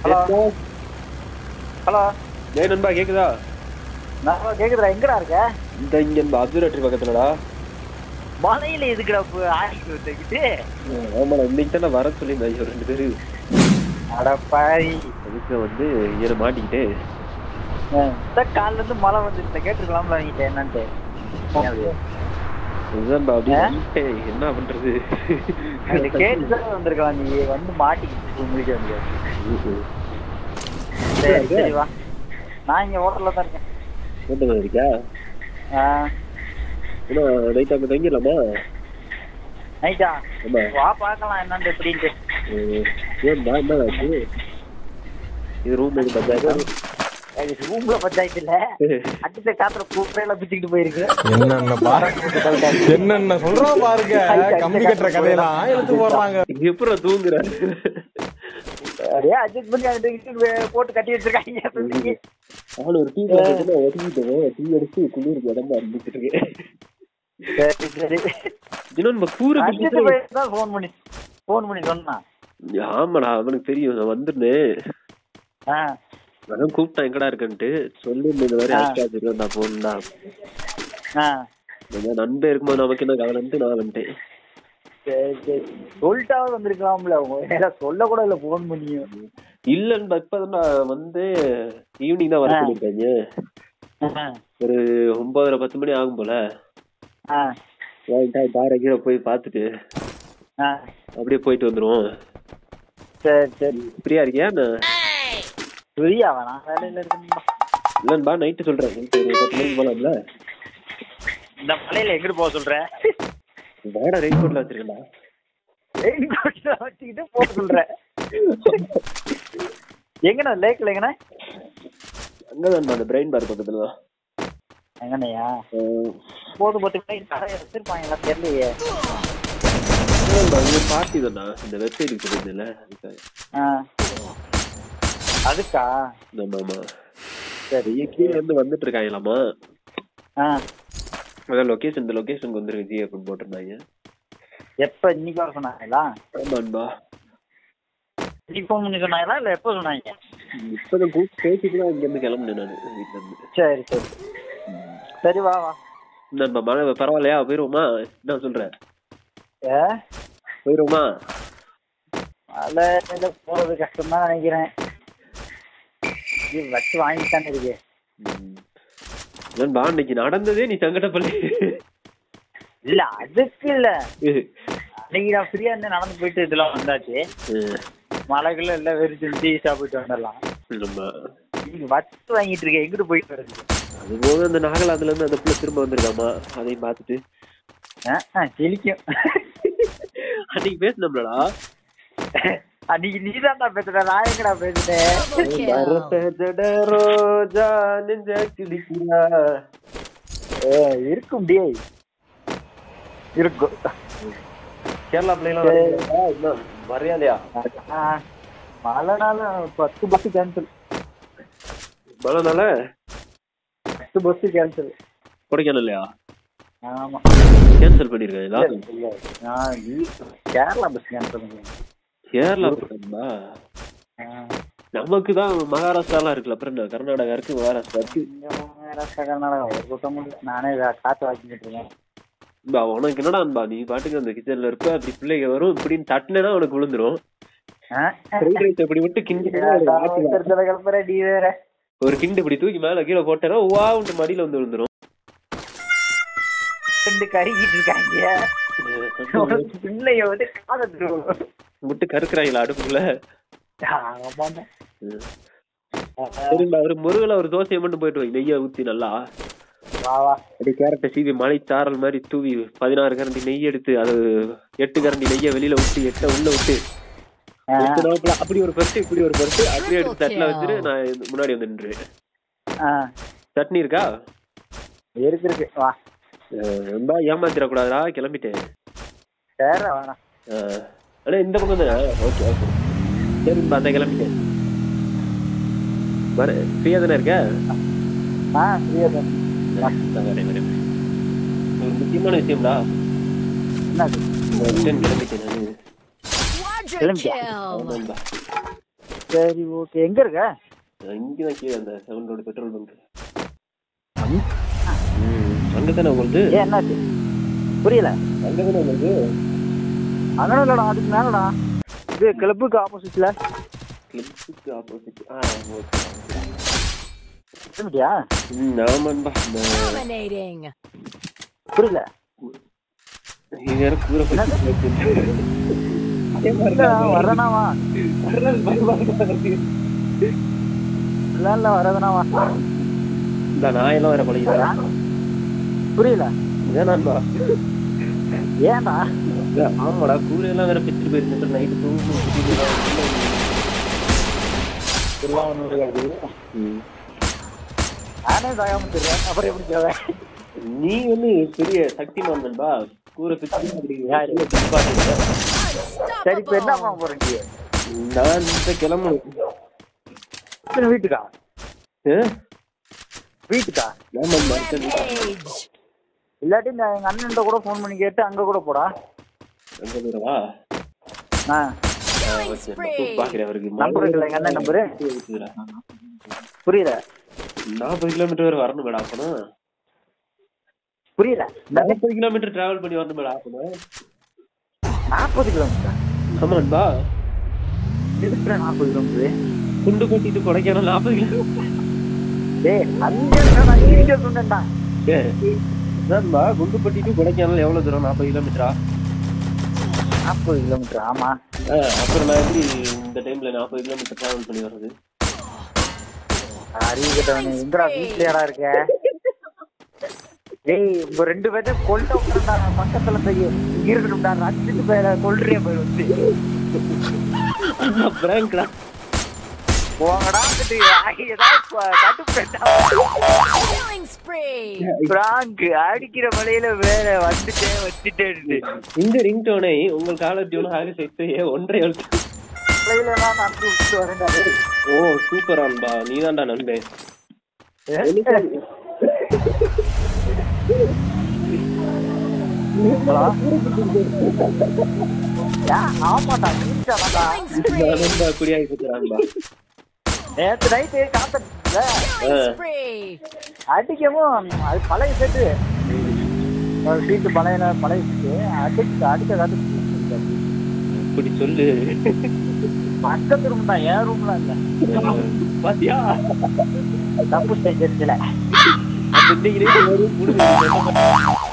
Hello hello டேய் நண்பா கேக்குதா நான் கேக்குதுடா எங்கடா இருக்க இந்த இங்க இந்த அப்சர்வேட்டரி பக்கத்துலடா மலையில எதுக்குடா போய் ஆடிட்டு வந்துக்கிட்டு ஆமாடா இன்னைக்கு தானே வர சொல்லி ஒரு ரெண்டு பேரு அட பாரி அதுக்கு வந்து இதில் மாட்டிக்கிட்டு காலில இருந்து மழை வந்துருந்த கேட்டுருக்கலாம்ல நீங்க என்னன்ட்டு இதுதான்பா அப்படியே ஏய், என்ன பண்றது அது கேட்டுதான் வந்திருக்கலாம் நீ வந்து மாட்டிக்கிட்டு முடிக்க முடியாது சரி சரி வா நான் இங்க ஹோட்டல்ல தான் இருக்கேன் வீட்டு இருக்கா ஆ, ஏன்னா நைட் அங்கே தங்கிடலாமா நைட்டா ஆமா வா பார்க்கலாம் என்னன்னு எப்படின்ட்டு அஹ், ஏன்பா என்ன ஆச்சு இது ரூம் இது பஞ்சாயத்து ரூம்ல பஞ்சாயத்து இல்ல அடிச்ச காத்துல கூப்பிடையில பிச்சுக்கிட்டு போயிருக்கு என்னென்ன பாருங்க என்னென்ன சொல்றோம் பாருங்க கம்பி கட்டுற கதையெல்லாம் எடுத்து போடுறாங்க இங்க எப்படி தூங்குற அப்படியே அட்ஜஸ்ட் பண்ணி அந்த இது போட்டு கட்டி வச்சிருக்காங்க சுத்திக்கு. அவனு ஒரு டீ ஒட்டிக்கிட்டோம் டீ அடிச்சு குளிருக்கு இடமா இருந்துட்டு இருக்கேன் சரி சரி இன்னும் நம்ம கூரை அடிச்சுட்டு பிடிச்சிட்டு போயிட்டு தான் ஃபோன் பண்ணி ஃபோன் பண்ணி சொன்னான் ஆமாடா அவனுக்கு தெரியும் நான் வந்துருந்தேன் ஆ அதான் கூப்பிட்டான் எங்கடா இருக்கன்ட்டு சொல்லி இந்த மாதிரி ஆ. அஷ்டாச்சு நான் போனடா ஆ நண்பன் இருக்கும்போது நமக்கு என்ன கவலைன்ட்டு நான் வந்துட்டேன் சரி சரி சொல்லிட்டாவது வந்திருக்கலாம்ல உங்க வேற சொல்ல கூட இல்ல ஃபோன் பண்ணியும் இல்லன்னு இப்பதான் நான் வந்து ஈவினிங் தான் வர ஆ. சொல்லியிருக்காங்க ஆ, ஒரு ஒன்பதரை பத்து மணி ஆகும் போல ஆ, வாங்கிட்டா பாரு கீழே போய் பார்த்துட்டு ஆ. அப்படியே போயிட்டு வந்துருவோம் சரி சரி ஃப்ரீயா இருக்கியா நான் ஃப்ரீயா வேணாம் வேலையில இருக்கணும்பா இல்லன்பா நைட்டு சொல்றேன் நைட்டு ஒரு பத்து மணிக்கு போலாம்ல இந்த மலையில எங்கிட்டு போக சொல்ற வேடா ரெயின் கோட்ல வச்சிருக்கேன்டா ரெயின் கோட்ல வச்சுக்கிட்டு போக சொல்ற எங்கண்ணா லேக்ல எங்கண்ணா அங்கதான் அந்த பிரெயின் பார் பக்கத்துல தான் எங்கண்ணையா அஹ் போது போட்டு கடை வச்சிருப்பாங்களா தெரியலையே இல்லன்பா, இது பார்ட்டி தான்டா இந்த வெப்சைட்டுக்கு சொல்லியிருந்தேன்ல அதுக்காக ஆ. அதுக்கா ஆமா ஆமா சரி ஐயா, கீழ இருந்து வந்துட்டு இருக்காங்களாமா ஆ அதான் லொகேஷன் இந்த லொகேஷனுக்கு வந்துருக்கு ஜி அப்படின்னு போட்டிருந்தாங்க எப்ப இன்னைக்கு வர சொன்னாங்களா ஆமான்பா இன்னைக்கு ஃபோன் பண்ணி சொன்னாங்களா இல்ல எப்போ சொன்னாங்க இப்பதான் கூப்பிட்டு பேசிட்டு தான் இங்க இருந்து கிளம்புனேன் நான் வீட்டுல இருந்து சரி சரி சரி வா வா என்னன்பா மழை பரவாயில்லையா போயிருவோமா என்ன சொல்ற ஏ போயிருவோமா அதில் போறது கஷ்டம் தான் நினைக்கிறேன் இது வச்சு வாங்கிட்டானே இருக்கு நண்பா இன்னைக்கு நடந்ததே நீ சங்கடப்பள்ளி இல்ல அதுக்கு இல்ல அன்னைக்கு நான் ஃப்ரீயா இருந்து நடந்து போயிட்டு இதெல்லாம் வந்தாச்சு மலைக்குள்ள எல்லாம் வெறிச்சு டீ சாப்பிட்டு வந்துடலாம் நம்ம நீங்க வச்சு வாங்கிட்டு இருக்கேன் எங்கிட்டு போயிட்டு வருது அது போக அந்த நாகலாந்துல இருந்து அந்த புள்ள திரும்ப வந்திருக்காமா அதையும் பார்த்துட்டு ஆ, ஆ, செழிக்கும் அன்னைக்கு பேசினோம்லடா அன்னைக்கு நீ தான்டா பேசுற நான் எங்கடா பேசுனேன் மரத்தட ரோஜா நெஞ்ச கிளிக்கிறா ஏ, இருக்கும் டே இருக்கும் கேரளா பிள்ளைங்களாம் என்ன மரியாதையா ஆ, மழைனால பத்து பஸ் கேன்சல் மழைனால பத்து பஸ் கேன்சல் கொடைக்கானல்லையா ஆமா கேன்சல் பண்ணிருக்காங்களா இல்ல, நான் வீ- கேரளா பஸ் கேன்சல் பண்ணுவேன் கேரளா பக்கம்பா நமக்கு தான் மகாராஷ்டிராலாம் இருக்குல்ல அப்புறம் என்ன கர்நாடகா இருக்கு மகாராஷ்டிரா இருக்கு இங்க மகாராஷ்டிரா கர்நாடகா ஒரு கூட்டம் இல்ல. நானே வே- காத்து வாங்கிட்டு இருக்கேன் பா, உனக்கு என்னடா அன்பா நீ பாட்டுக்கு அந்த கிச்சன்ல இருப்ப அப்படி பிள்ளைங்க வரும் இப்படின்னு தட்டினா உனக்கு விழுந்துரும் ஆ? ஃப்ரைட் ரைஸ் இப்படி விட்டு கிண்டி ஏன்டா ஒருத்தர் கிளம்புற நீ வேற ஒரு கிண்டு இப்படி தூக்கி மேல கீழே போட்டேன்னா வாவுண்டு மடியில வந்து விழுந்துரும் ரெண்டு கருகிட்டு இருக்காங்க உனக்கு பிள்ளைய வந்து காதல் விட்டு கருக்குறாங்களா அடுப்புக்குள்ள ஆமாண்டா சரிங்களா ஒரு முருகல ஒரு தோசையை மட்டும் போயிட்டு வை நெய்யை ஊத்தி நல்லா வா வா அப்படி கேரட்டை சீவி மலை சாரல் மாதிரி தூவி பதினாறு கரண்டி நெய் எடுத்து அது எட்டு கரண்டி நெய்யை வெளியில விட்டு எட்டை உள்ள விட்டு ஆ, எட்டு நாப்புல அப்படி ஒரு பருத்து இப்படி ஒரு பருத்து அப்படியே எடுத்து தட்டுல வச்சுட்டு நான் இந்த முன்னாடி வந்து நின்றுவேன் ஆ. சட்னி இருக்கா இருக்கு இருக்கு வா அஹ் ரொம்ப ஏமாத்திடக்கூடாதா கிளம்பிட்டேன் வேற வேணாம் அஹ் அண்ணா இந்த பக்கம் தானே ஓகே ஓகே சரி அந்த கிளம்பிட்டேன் வர ஃப்ரீயா தானே இருக்க ஆ ஃப்ரீயா தான் நான் வரேன் வரேன் ஒரு முக்கியமான விஷயம்டா என்னது நான் ரிட்டர்ன் கிளம்பிட்டேன் நான் Quadra Kill him, kill. ஆமாம்பா சரி ஓகே எங்க இருக்க இங்கதான் கீழே அந்த செவன் ரோடு பெட்ரோல் பங்க் அங்கதானே உங்களுக்கு ஏன் என்னாச்சு புரியல அங்கதானே உங்களுக்கு அங்கே இல்லடா அதுக்கு மேலடா இது கிளப்புக்கு ஆப்போசிட்ல கிளிப்ஸுக்கு ஆப்போசிட் ஆ ஓகே கிளம்பிட்டியா ம் ஆமான்பா இந்த Dominating. புரியல இது வேற கூரை பத்தி இல்ல, வரேனா வா இல்ல இல்ல வரதுனா வா இந்த நாயெல்லாம் வேற பழகிதா புரியல வேணாம்பா ஏன்டா ஆமாடா கூரையெல்லாம் வேற பிச்சுட்டு போயிருந்துட்டு நைட்டு தூங்கும் ம் நானே தாயாம தெரியும் அப்புறம் எப்படி தேவை நீ வந்து பெரிய சக்திமான் நண்பா கூரை பிச்சு அப்படி யாரு? சரி இப்ப என்ன பண்ண போறேன் நீ நான் இப்ப கிளம்பணும் இப்ப வீட்டுக்கா ஆ? வீட்டுக்கா ஆமாம்பா சரி. Rampage. இல்லாட்டி நான் எங்க அண்ணன் கூட ஃபோன் பண்ணி கேட்டு அங்க கூட போடா அங்க போறவா ஆ Killing ஓகே spree. பாக்குறேன் அவருக்கு நம்பர் இருக்குல்ல எங்க அண்ணன் நம்பரு புரியல நாற்பது கிலோமீட்டர் வரை வரணும் மேடம் அப்பனா புரியல நாற்பது கிலோமீட்டர் டிராவல் பண்ணி வரணும் மேடம் அப்பனா நாற்பது கிலோமீட்டர் ஆமாண்டா எதுக்குடா நாற்பது கிலோமீட்டர் குண்டு கொட்டிட்டு கொடைக்கானல் நாற்பது கிலோமீட்டர் டேய் அங்க இருந்தா நான் இங்க சொன்னேன்டா என்னன்பா குண்டு கொட்டிட்டு கொடைக்கானல் எவ்வளவு தூரம் நாற்பது கிலோமீட்டரா நாற்பது கிலோமீட்டர் ஆமா அப்புறம் நான் எப்படி இந்த டைம்ல நாற்பது கிலோமீட்டர் டிராவல் பண்ணி வர்றது அறிவு கிட்டவனே எங்கடா வீட்லயாடா இருக்க டேய் உங்க ரெண்டு பேர்த்த கொல்ல விட்டுறா பக்கத்துல போய் இங்க இருக்கணும்டா அடிச்சுட்டு போய் கொல்றியா போய் வந்து பிராங்க்டா போங்கடா வந்துட்டு ஏதாவது ப- கடுப்பேட்டா Killing spree. பிராங்க் அடிக்கிற மலையில வேற வந்துட்டேன் வச்சுட்டே இருந்து இந்த ரிங்டோனை உங்கள் காலர் டியூன் ஹாரி சேர்த்து ஒன்றரை எழுத்து மலையில நான் நடந்து விட்டு வரேன்டா டேய். ஓ சூப்பர் அன்பா நீ தான்டா நண்பே ஹலோ ஏன் ஆமாடா நீட்டாடா Killing spree. நண்பா குடியாகி போச்சுறான்பா நேத்து நைட்டு காத்தடிச்சுல Killing spree. அடிக்கவும் அது பழைய செட்டு ஒரு சீட்டு பழைய பழைய சீட்டு அடிச்சு அடிக்க காத்து இப்படி சொல்லு பக்கத்து ரூம் தான் என் ரூம்ல இல்ல பாத்தியா தப்பு செஞ்சிருச்சுல அந்த இன்னைக்கு night ஒரு முடிவு